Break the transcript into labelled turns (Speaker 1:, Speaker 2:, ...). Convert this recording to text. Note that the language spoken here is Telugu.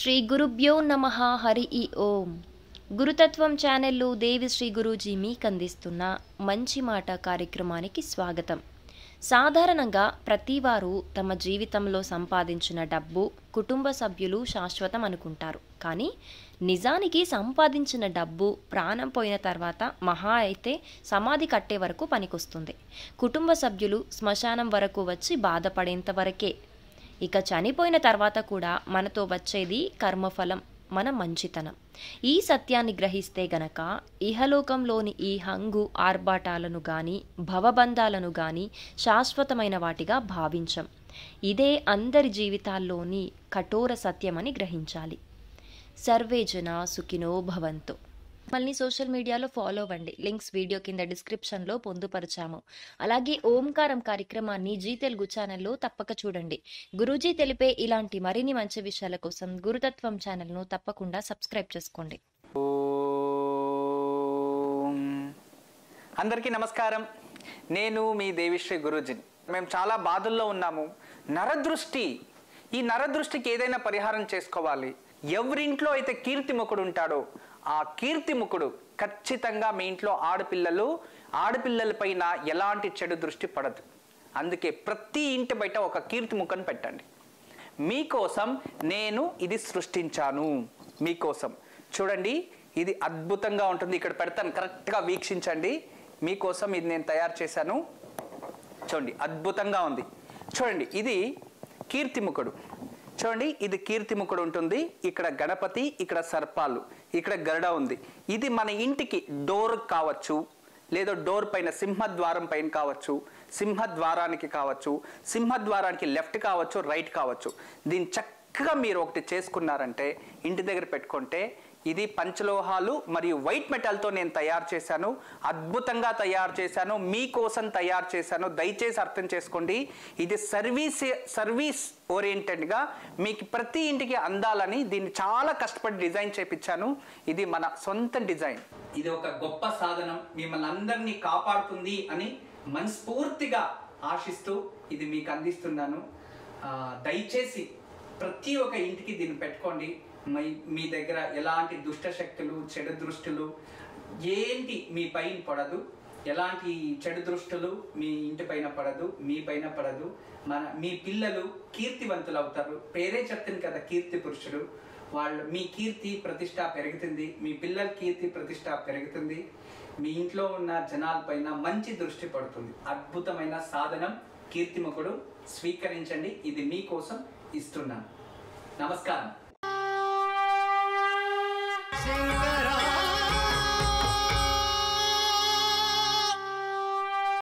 Speaker 1: శ్రీ గురుభ్యో నమ హరి ఈ ఓం గురుతత్వం ఛానల్లో దేవి శ్రీ గురూజీ మీకు అందిస్తున్న మంచి మాట కార్యక్రమానికి స్వాగతం సాధారణంగా ప్రతివారు తమ జీవితంలో సంపాదించిన డబ్బు కుటుంబ సభ్యులు శాశ్వతం అనుకుంటారు కానీ నిజానికి సంపాదించిన డబ్బు ప్రాణం పోయిన తర్వాత మహా అయితే సమాధి కట్టే వరకు పనికొస్తుంది కుటుంబ సభ్యులు శ్మశానం వరకు వచ్చి బాధపడేంత వరకే ఇక చనిపోయిన తర్వాత కూడా మనతో వచ్చేది కర్మఫలం మన మంచితనం ఈ సత్యాన్ని గ్రహిస్తే గనక ఇహలోకంలోని ఈ హంగు ఆర్భాటాలను గాని భవబంధాలను గాని శాశ్వతమైన వాటిగా భావించం ఇదే అందరి జీవితాల్లోని కఠోర సత్యమని గ్రహించాలి సర్వే జన సుఖినో భవంతు మళ్ళీ సోషల్ మీడియాలో ఫాలో అవ్వండి లింక్స్ వీడియో కింద డిస్క్రిప్షన్లో పొందుపరిచాము అలాగే ఓంకారం కార్యక్రమాన్ని జీ తెలుగు ఛానల్లో తప్పక చూడండి గురూజీ తెలిపే ఇలాంటి మరిన్ని మంచి విషయాల కోసం గురుతత్వం ఛానల్ను తప్పకుండా సబ్స్క్రైబ్ చేసుకోండి
Speaker 2: ఓం. అందరికీ నమస్కారం నేను మీ దేవిశ్రీ గురూజీ మేము చాలా బాధల్లో ఉన్నాము నరదృష్టి ఈ నరదృష్టికి ఏదైనా పరిహారం చేసుకోవాలి ఎవరింట్లో అయితే కీర్తిముఖుడు ఉంటాడో ఆ కీర్తిముఖుడు ఖచ్చితంగా మీ ఇంట్లో ఆడపిల్లలు ఆడపిల్లలపైన ఎలాంటి చెడు దృష్టి పడదు అందుకే ప్రతి ఇంటి బయట ఒక కీర్తిముఖను పెట్టండి మీకోసం నేను ఇది సృష్టించాను మీకోసం చూడండి ఇది అద్భుతంగా ఉంటుంది ఇక్కడ పెడతాను కరెక్ట్గా వీక్షించండి మీకోసం ఇది నేను తయారు చేశాను చూడండి అద్భుతంగా ఉంది చూడండి ఇది కీర్తిముఖుడు చూడండి ఇది కీర్తిముఖుడు ఉంటుంది ఇక్కడ గణపతి ఇక్కడ సర్పాలు ఇక్కడ గరుడ ఉంది ఇది మన ఇంటికి డోర్ కావచ్చు లేదా డోర్ పైన సింహద్వారం పైన కావచ్చు సింహద్వారానికి కావచ్చు సింహద్వారానికి లెఫ్ట్ కావచ్చు రైట్ కావచ్చు దీన్ని చక్కగా మీరు ఒకటి చేసుకున్నారంటే ఇంటి దగ్గర పెట్టుకుంటే ఇది పంచలోహాలు మరియు వైట్ మెటల్తో నేను తయారు చేశాను అద్భుతంగా తయారు చేశాను మీకోసం తయారు చేశాను దయచేసి అర్థం చేసుకోండి ఇది సర్వీస్ సర్వీస్ ఓరియంటెడ్గా మీకు ప్రతి ఇంటికి అందాలని దీన్ని చాలా కష్టపడి డిజైన్ చేపించాను ఇది మన సొంత డిజైన్ ఇది ఒక గొప్ప సాధనం మిమ్మల్ని అందరినీ కాపాడుతుంది అని మనస్ఫూర్తిగా ఆశిస్తూ ఇది మీకు అందిస్తున్నాను ఆ, దయచేసి ప్రతి ఒక్క ఇంటికి దీన్ని పెట్టుకోండి మీ మీ దగ్గర ఎలాంటి దుష్ట శక్తులు చెడు దృష్టులు ఏంటి మీ పైన పడదు ఎలాంటి చెడు దృష్టులు మీ ఇంటి పైన పడదు మీ పైన పడదు మన మీ పిల్లలు కీర్తివంతులు అవుతారు పేరే చెప్తుంది కదా కీర్తి పురుషుడు వాళ్ళు మీ కీర్తి ప్రతిష్ట పెరుగుతుంది మీ పిల్లల కీర్తి ప్రతిష్ట పెరుగుతుంది మీ ఇంట్లో ఉన్న జనాల పైన మంచి దృష్టి పడుతుంది అద్భుతమైన సాధనం కీర్తిముఖుడు స్వీకరించండి ఇది మీకోసం ఇస్తున్నాను నమస్కారం
Speaker 3: Sing